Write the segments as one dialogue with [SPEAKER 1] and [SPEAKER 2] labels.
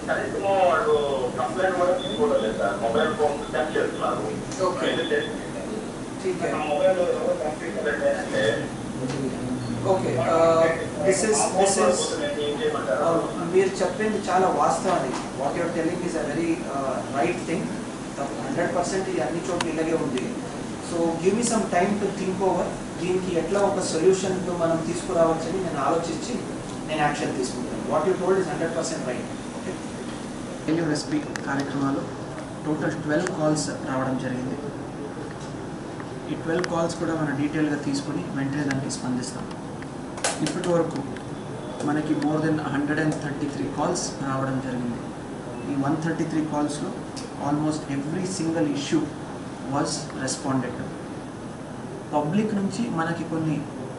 [SPEAKER 1] కనీసం వాళ్ళు కంప్లైంట్ కూడా తీసుకోవడం లేదు సార్ మొబైల్ ఫోన్ స్కాన్ చేస్తున్నారు
[SPEAKER 2] Okay. ठीक है
[SPEAKER 1] మొబైల్ కంప్లీట్ అంటే
[SPEAKER 2] okay this is this is
[SPEAKER 1] ఏం చేయమంటారు
[SPEAKER 2] మీరు చెప్పింది చాలా వాస్తవం what your telling is a very right thing hundred percent ఇది అన్ని చోట్ల ఇలాగే ఉంది so give me some time to think over దీనికి ఎట్లా ఒక సొల్యూషన్ మనం తీసుకురావచ్చని నేను ఆలోచించి నేను యాక్షన్ తీసుకుంటాను what you told is hundred percent right okay daily recipe కార్యక్రమాలు టోటల్ ట్వెల్వ్ కాల్స్ రావడం జరిగింది ఈ ట్వెల్వ్ కాల్స్ కూడా మనం డీటెయిల్గా తీసుకుని వెంటనే దానికి స్పందిస్తాం ఇప్పటి వరకు మనకి more than hundred and thirty three calls రావడం జరిగింది ఈ వన్ థర్టీ త్రీ కాల్స్లో almost every single issue was responded public నుంచి మనకి కొన్ని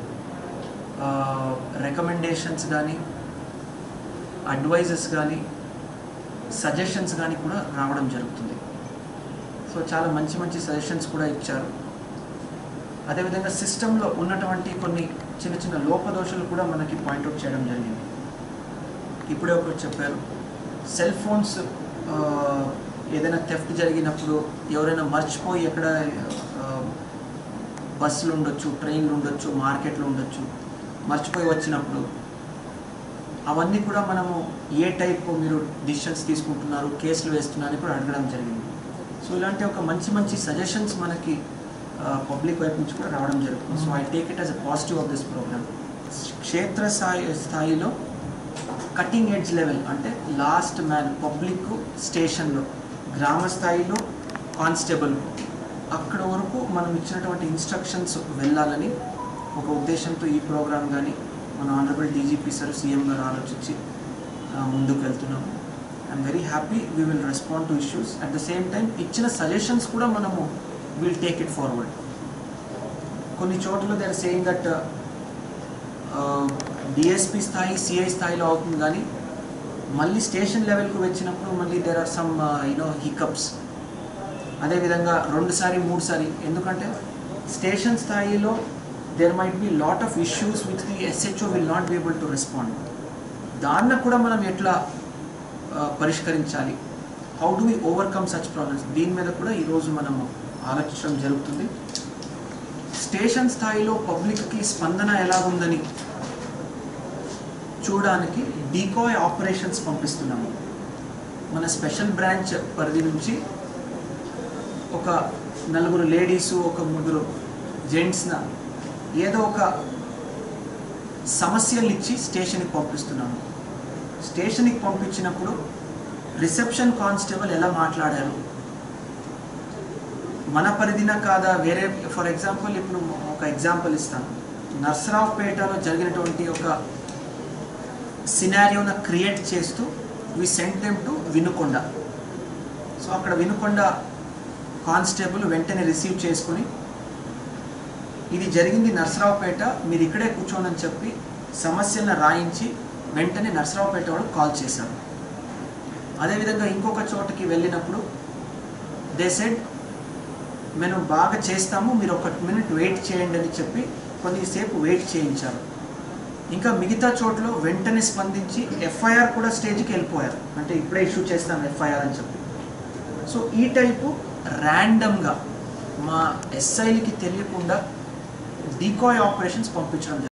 [SPEAKER 2] రికమెండేషన్స్ కానీ అడ్వైజెస్ కానీ సజెషన్స్ కానీ కూడా రావడం జరుగుతుంది సో చాలా మంచి మంచి సజెషన్స్ కూడా ఇచ్చారు అదేవిధంగా సిస్టంలో ఉన్నటువంటి కొన్ని చిన్న చిన్న లోపదోషాలు కూడా మనకి పాయింట్అవుట్ చేయడం జరిగింది ఇప్పుడే ఒకటి చెప్పారు సెల్ ఫోన్స్ ఆ, ఏదైనా థెఫ్ట్ జరిగినప్పుడు ఎవరైనా మర్చిపోయి ఎక్కడ ఆ, బస్సులు ఉండొచ్చు ట్రైన్లు ఉండొచ్చు మార్కెట్లు ఉండొచ్చు మర్చిపోయి వచ్చినప్పుడు అవన్నీ కూడా మనము ఏ టైప్ మీరు డిసిషన్స్ తీసుకుంటున్నారు కేసులు వేస్తున్నారని కూడా అడగడం జరిగింది సో ఇలాంటి ఒక మంచి మంచి సజెషన్స్ మనకి పబ్లిక్ వైపు నుంచి కూడా రావడం జరుగుతుంది so I take it as a positive of this program క్షేత్ర స్థాయి స్థాయిలో కటింగ్ ఎడ్జ్ లెవెల్ అంటే లాస్ట్ మ్యాన్ పబ్లిక్ స్టేషన్లో గ్రామ స్థాయిలో కానిస్టేబుల్ అక్కడ వరకు మనం ఇచ్చినటువంటి ఇన్స్ట్రక్షన్స్ వెళ్ళాలని ఒక ఉద్దేశంతో ఈ ప్రోగ్రామ్ కానీ మన ఆనరబుల్ డీజీపీ సార్ సీఎం గారు ఆలోచించి ఆ, ముందుకు వెళ్తున్నాము I'm very happy we will respond to issues at the same time ఇచ్చిన సజెషన్స్ కూడా మనము విల్ టేక్ ఇట్ ఫార్వర్డ్ కొన్ని చోట్ల they are saying that DSP స్థాయి సిఐ స్థాయిలో అవుతుంది కానీ మళ్ళీ స్టేషన్ లెవెల్కి వచ్చినప్పుడు మళ్ళీ there are some you know hiccups అదేవిధంగా రెండుసారి మూడుసారి ఎందుకంటే స్టేషన్ స్థాయిలో there might be lot of issues with the SHO will not be able to respond దాన్ని కూడా మనం ఎట్లా ఆ, పరిష్కరించాలి how do we overcome such problems దీని మీద కూడా ఈరోజు మనము ఆలోచించడం జరుగుతుంది స్టేషన్ స్థాయిలో పబ్లిక్కి స్పందన ఎలా ఉందని చూడడానికి డీకాయ్ ఆపరేషన్స్ పంపిస్తున్నాము మన స్పెషల్ బ్రాంచ్ పరిధి నుంచి ఒక నలుగురు లేడీసు ఒక ముగ్గురు జెంట్స్న ఏదో ఒక సమస్యలు ఇచ్చి స్టేషన్కి పంపిస్తున్నాము స్టేషన్కి పంపించినప్పుడు రిసెప్షన్ కానిస్టేబుల్ ఎలా మాట్లాడారు మన పరిధిన కాదా వేరే ఫర్ ఎగ్జాంపుల్ ఇప్పుడు ఒక ఎగ్జాంపుల్ ఇస్తాను నర్సరావుపేటలో జరిగినటువంటి ఒక సినారియోన క్రియేట్ చేస్తూ we sent them to Vinukonda so అక్కడ వినుకొండ కానిస్టేబుల్ వెంటనే రిసీవ్ చేసుకుని ఇది జరిగింది నర్సరావుపేట మీరు ఇక్కడే కూర్చోనని చెప్పి సమస్యలను రాయించి వెంటనే నర్సరావుపేట వాడు కాల్ చేశారు అదేవిధంగా ఇంకొక చోటకి వెళ్ళినప్పుడు దే సెడ్ మేము బాగా చేస్తాము మీరు ఒక మినిట్ వెయిట్ చేయండి అని చెప్పి కొద్దిసేపు వెయిట్ చేయించారు ఇంకా మిగతా చోట్ల వెంటనే స్పందించి ఎఫ్ఐఆర్ కూడా స్టేజ్కి వెళ్ళిపోయారు అంటే ఇప్పుడే ఇష్యూ చేస్తాం ఎఫ్ఐఆర్ అని చెప్పి సో ఈ టైపు ర్యాండమ్గా మా ఎస్ఐలకి తెలియకుండా డీకాయ్ ఆపరేషన్స్ పంపించడం జరిగింది